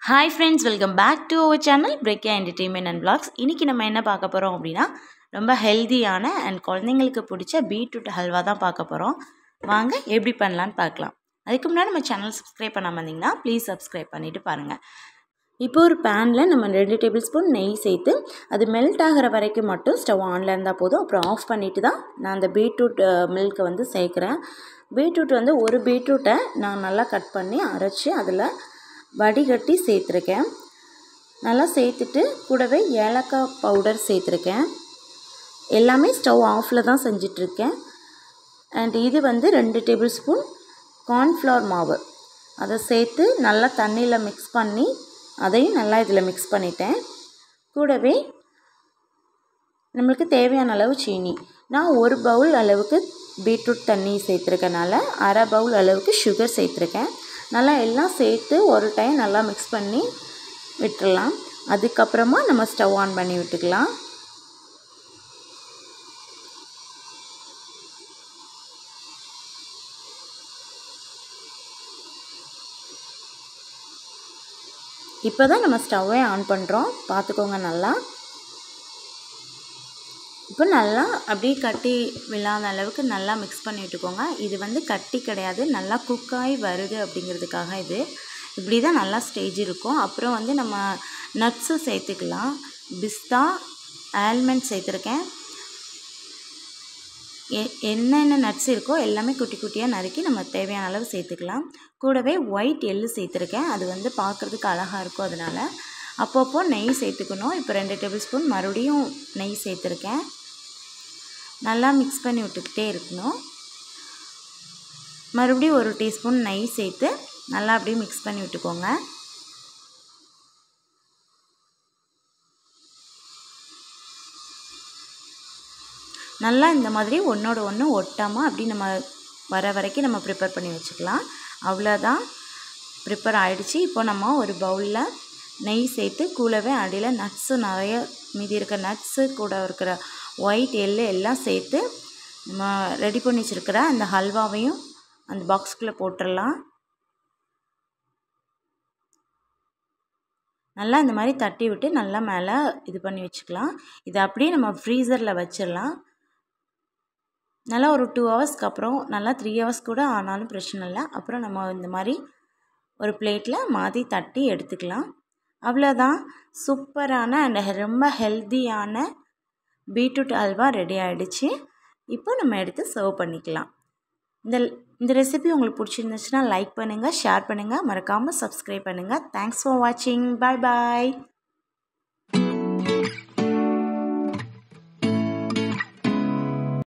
hi friends welcome back to our channel பிரேக்கியா entertainment and vlogs இன்றைக்கி நம்ம என்ன பார்க்க போகிறோம் அப்படின்னா ரொம்ப ஹெல்தியான அண்ட் குழந்தைங்களுக்கு பிடிச்ச பீட்ரூட் ஹல்வா தான் பார்க்க போகிறோம் வாங்க எப்படி பண்ணலான்னு பார்க்கலாம் அதுக்கு முன்னாடி நம்ம சேனல் சப்ஸ்கிரைப் பண்ணாமல் இருந்தீங்கன்னா ப்ளீஸ் சப்ஸ்கிரைப் பண்ணிவிட்டு பாருங்கள் இப்போ ஒரு பேனில் நம்ம ரெண்டு டேபிள் ஸ்பூன் நெய் சேர்த்து அது மெல்ட் ஆகிற வரைக்கும் மட்டும் ஸ்டவ் ஆனில் இருந்தால் போதும் அப்புறம் ஆஃப் பண்ணிவிட்டு தான் நான் அந்த பீட்ரூட் மில்க்கை வந்து சேர்க்குறேன் பீட்ரூட் வந்து ஒரு பீட்ரூட்டை நான் நல்லா கட் பண்ணி அரைச்சி அதில் வடிகட்டி சேர்த்துருக்கேன் நல்லா சேர்த்துட்டு கூடவே ஏலக்காய் பவுடர் சேர்த்துருக்கேன் எல்லாமே ஸ்டவ் ஆஃபில் தான் செஞ்சிட்ருக்கேன் அண்ட் இது வந்து ரெண்டு டேபிள் ஸ்பூன் கார்ன்ஃப்ளவர் மாவு அதை சேர்த்து நல்லா தண்ணியில் மிக்ஸ் பண்ணி அதையும் நல்லா இதில் மிக்ஸ் பண்ணிட்டேன் கூடவே நம்மளுக்கு தேவையான அளவு சீனி நான் ஒரு பவுல் அளவுக்கு பீட்ரூட் தண்ணி சேர்த்துருக்கனால அரை பவுல் அளவுக்கு சுகர் சேர்த்துருக்கேன் நல்லா எல்லாம் சேர்த்து ஒரு டைம் நல்லா மிக்ஸ் பண்ணி விட்டுடலாம் அதுக்கப்புறமா நம்ம ஸ்டவ் ஆன் பண்ணி விட்டுக்கலாம் இப்போ தான் நம்ம ஸ்டவ்வே ஆன் பண்ணுறோம் பார்த்துக்கோங்க நல்லா இப்போ நல்லா அப்படியே கட்டி விழாத அளவுக்கு நல்லா மிக்ஸ் பண்ணி விட்டுக்கோங்க இது வந்து கட்டி கிடையாது நல்லா குக்காகி வருது அப்படிங்கிறதுக்காக இது இப்படி தான் நல்லா ஸ்டேஜ் இருக்கும் அப்புறம் வந்து நம்ம நட்ஸு சேர்த்துக்கலாம் பிஸ்தா ஆல்மண்ட் சேர்த்துருக்கேன் எ என்னென்ன நட்ஸ் இருக்கோ எல்லாமே குட்டி குட்டியாக நறுக்கி நம்ம தேவையான அளவு சேர்த்துக்கலாம் கூடவே ஒயிட் எள்ளு சேர்த்துருக்கேன் அது வந்து பார்க்குறதுக்கு அழகாக இருக்கும் அதனால் அப்பப்போ நெய் சேர்த்துக்கணும் இப்போ ரெண்டு டேபிள் ஸ்பூன் மறுபடியும் நெய் சேர்த்துருக்கேன் நல்லா மிக்ஸ் பண்ணி விட்டுக்கிட்டே இருக்கணும் மறுபடியும் ஒரு டீஸ்பூன் நெய் சேர்த்து நல்லா அப்படியே மிக்ஸ் பண்ணி விட்டுக்கோங்க நல்லா இந்த மாதிரி ஒன்றோட ஒன்று ஒட்டாமல் அப்படி நம்ம வர வரைக்கும் நம்ம ப்ரிப்பேர் பண்ணி வச்சுக்கலாம் அவ்வளோதான் ப்ரிப்பேர் ஆகிடுச்சு இப்போ நம்ம ஒரு பவுலில் நெய் சேர்த்து கூடவே அடியில் நட்ஸு நிறைய மீதி இருக்க நட்ஸு கூட இருக்கிற ஒயிட் எள்ளு எல்லாம் சேர்த்து நம்ம ரெடி பண்ணி வச்சுருக்கிற அந்த ஹல்வாவையும் அந்த பாக்ஸ்குள்ளே போட்டுடலாம் நல்லா இந்த மாதிரி தட்டி விட்டு நல்லா மேலே இது பண்ணி வச்சுக்கலாம் இதை அப்படியே நம்ம ஃப்ரீசரில் வச்சிடலாம் நல்லா ஒரு டூ ஹவர்ஸ்க்கு அப்புறம் நல்லா த்ரீ ஹவர்ஸ் கூட ஆனாலும் பிரச்சனை இல்லை அப்புறம் நம்ம இந்த மாதிரி ஒரு பிளேட்டில் மாற்றி தட்டி எடுத்துக்கலாம் அவ்வளோதான் சூப்பரான அண்ட் ரொம்ப ஹெல்த்தியான பீட்ரூட் அல்வா ரெடி ஆகிடுச்சு இப்போ நம்ம எடுத்து சர்வ் பண்ணிக்கலாம் இந்த இந்த ரெசிபி உங்களுக்கு பிடிச்சிருந்துச்சுன்னா லைக் பண்ணுங்கள் ஷேர் பண்ணுங்கள் மறக்காமல் சப்ஸ்கிரைப் பண்ணுங்கள் தேங்க்ஸ் ஃபார் வாட்சிங் பாய் பாய்